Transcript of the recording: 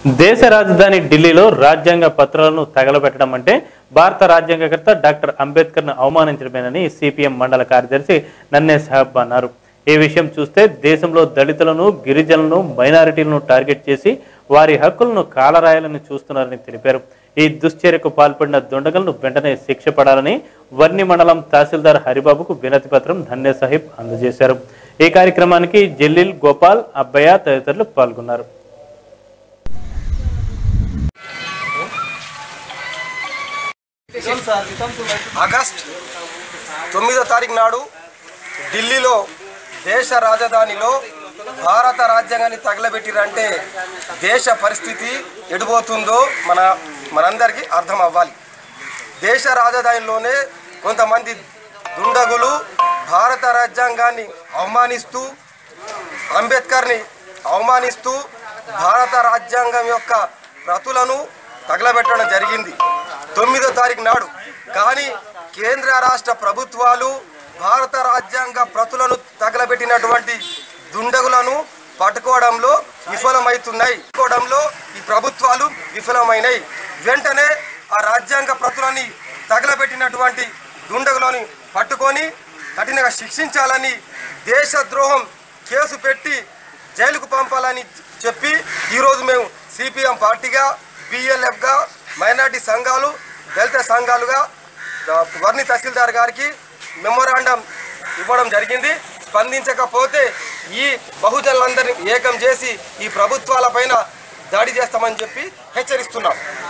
దేశ రాజధాని ఢిల్లీలో రాజ్యాంగ పత్రాలను తగలబెట్టడం అంటే భారత రాజ్యాంగకర్త డాక్టర్ అంబేద్కర్ను అవమానించడమేనని సిపిఎం మండల కార్యదర్శి నన్నే సాహబ్ అన్నారు ఈ విషయం చూస్తే దేశంలో దళితులను గిరిజనులను మైనారిటీలను టార్గెట్ చేసి వారి హక్కులను కాలరాయాలని చూస్తున్నారని తెలిపారు ఈ దుశ్చర్యకు పాల్పడిన దుండగలను వెంటనే శిక్ష పడాలని వర్ణి మండలం తహసీల్దార్ హరిబాబుకు వినతి పత్రం ధన్య సాహిబ్ అందజేశారు ఈ కార్యక్రమానికి జల్లీల్ గోపాల్ అబ్బయ్య తదితరులు పాల్గొన్నారు ఆగస్ట్ తొమ్మిదో తారీఖు నాడు ఢిల్లీలో దేశ రాజధానిలో భారత రాజ్యాంగాన్ని తగలబెట్టిరంటే దేశ పరిస్థితి ఎడిపోతుందో మన మనందరికీ అర్థం అవ్వాలి దేశ రాజధానిలోనే కొంతమంది దుండగులు భారత రాజ్యాంగాన్ని అవమానిస్తూ అంబేద్కర్ని అవమానిస్తూ భారత రాజ్యాంగం యొక్క ప్రతులను తగలబెట్టడం జరిగింది తొమ్మిదో తారీఖు నాడు కానీ కేంద్ర రాష్ట్ర ప్రభుత్వాలు భారత రాజ్యాంగ ప్రతులను తగలబెట్టినటువంటి దుండగులను పట్టుకోవడంలో విఫలమవుతున్నాయి పట్టుకోవడంలో ఈ ప్రభుత్వాలు విఫలమైనాయి వెంటనే ఆ రాజ్యాంగ ప్రతులని తగలబెట్టినటువంటి దుండగులను పట్టుకొని కఠినంగా శిక్షించాలని దేశద్రోహం కేసు పెట్టి జైలుకు పంపాలని చెప్పి ఈరోజు మేము సిపిఎం పార్టీగా బిఎల్ఎఫ్గా మైనార్టీ సంఘాలు దళిత సంఘాలుగా ఆ, వర్ణి తహసీల్దార్ గారికి మెమోరాండం ఇవ్వడం జరిగింది స్పందించకపోతే ఈ బహుజనులందరినీ ఏకం చేసి ఈ ప్రభుత్వాలపైన దాడి చేస్తామని చెప్పి హెచ్చరిస్తున్నాం